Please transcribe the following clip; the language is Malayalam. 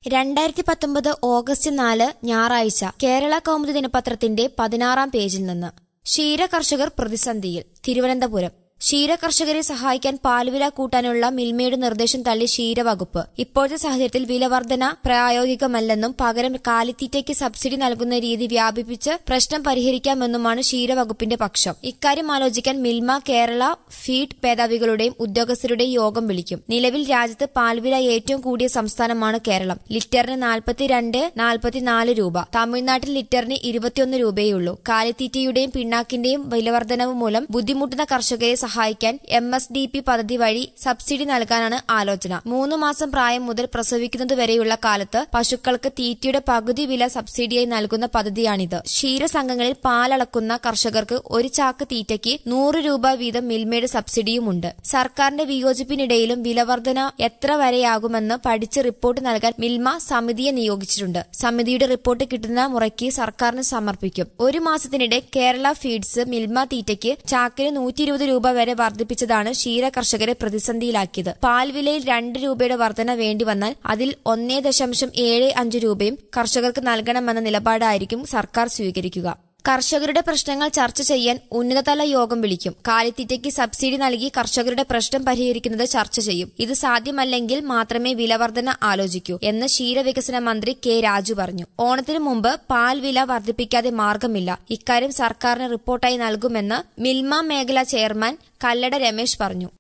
രണ്ടായിരത്തി പത്തൊമ്പത് ഓഗസ്റ്റ് നാല് ഞായറാഴ്ച കേരള കൗമുദി ദിനപത്രത്തിന്റെ പതിനാറാം പേജിൽ നിന്ന് ക്ഷീര കർഷകർ പ്രതിസന്ധിയിൽ തിരുവനന്തപുരം ക്ഷീര കർഷകരെ സഹായിക്കാൻ പാൽവില കൂട്ടാനുള്ള മിൽമയുടെ നിർദ്ദേശം തള്ളി ക്ഷീരവകുപ്പ് ഇപ്പോഴത്തെ സാഹചര്യത്തിൽ വില വർധന പ്രായോഗികമല്ലെന്നും പകരം കാലിത്തീറ്റയ്ക്ക് സബ്സിഡി നൽകുന്ന രീതി വ്യാപിപ്പിച്ച് പ്രശ്നം പരിഹരിക്കാമെന്നുമാണ് ക്ഷീരവകുപ്പിന്റെ പക്ഷം ഇക്കാര്യം ആലോചിക്കാൻ മിൽമ കേരള ഫീഡ് മേധാവികളുടെയും ഉദ്യോഗസ്ഥരുടെയും യോഗം വിളിക്കും നിലവിൽ രാജ്യത്ത് പാൽവില ഏറ്റവും കൂടിയ സംസ്ഥാനമാണ് കേരളം ലിറ്ററിന് നാൽപ്പത്തിരണ്ട് നാൽപ്പത്തിനാല് രൂപ തമിഴ്നാട്ടിൽ ലിറ്ററിന് ഇരുപത്തിയൊന്ന് രൂപയുള്ളൂ കാലിത്തീറ്റയുടെയും പിണ്ണാക്കിന്റെയും വിലവർദ്ധനവ് മൂലം ബുദ്ധിമുട്ടുന്ന കർഷകരെ സഹായിക്കാൻ എം എസ് ഡി പി പദ്ധതി വഴി സബ്സിഡി നൽകാനാണ് ആലോചന മൂന്ന് മാസം പ്രായം മുതൽ പ്രസവിക്കുന്നതുവരെയുള്ള കാലത്ത് പശുക്കൾക്ക് തീറ്റയുടെ പകുതി വില സബ്സിഡിയായി നൽകുന്ന പദ്ധതിയാണിത് ക്ഷീരസംഘങ്ങളിൽ പാലളക്കുന്ന കർഷകർക്ക് ഒരു ചാക്ക് തീറ്റയ്ക്ക് നൂറ് രൂപ വീതം മിൽമയുടെ സബ്സിഡിയുമുണ്ട് സർക്കാരിന്റെ വിയോജിപ്പിനിടയിലും വിലവർധന എത്ര വരെയാകുമെന്ന് പഠിച്ച് റിപ്പോർട്ട് നൽകാൻ മിൽമ സമിതിയെ നിയോഗിച്ചിട്ടുണ്ട് സമിതിയുടെ റിപ്പോർട്ട് കിട്ടുന്ന മുറയ്ക്ക് സർക്കാരിന് സമർപ്പിക്കും ഒരു മാസത്തിനിടെ കേരള ഫീഡ്സ് മിൽമ തീറ്റയ്ക്ക് ചാക്കിന് നൂറ്റി ഇരുപത് രൂപ വരെ വർദ്ധിപ്പിച്ചതാണ് ക്ഷീര കർഷകരെ പ്രതിസന്ധിയിലാക്കിയത് പാൽ വിലയിൽ രണ്ട് രൂപയുടെ വർധന വേണ്ടി വന്നാൽ അതിൽ ഒന്നേ ദശാംശം ഏഴ് അഞ്ച് രൂപയും കർഷകർക്ക് നൽകണമെന്ന നിലപാടായിരിക്കും സർക്കാർ സ്വീകരിക്കുക കർഷകരുടെ പ്രശ്നങ്ങൾ ചർച്ച ചെയ്യാൻ ഉന്നതതല യോഗം വിളിക്കും കാലിത്തീറ്റയ്ക്ക് സബ്സിഡി നൽകി കർഷകരുടെ പ്രശ്നം പരിഹരിക്കുന്നത് ചർച്ച ചെയ്യും ഇത് സാധ്യമല്ലെങ്കിൽ മാത്രമേ വിലവർധന ആലോചിക്കൂ എന്ന് ക്ഷീരവികസന മന്ത്രി കെ രാജു പറഞ്ഞു ഓണത്തിനു മുമ്പ് പാൽ വില വർദ്ധിപ്പിക്കാതെ മാർഗമില്ല ഇക്കാര്യം സർക്കാരിന് റിപ്പോർട്ടായി നൽകുമെന്ന് മിൽമ മേഖലാ ചെയർമാൻ കല്ലട രമേശ് പറഞ്ഞു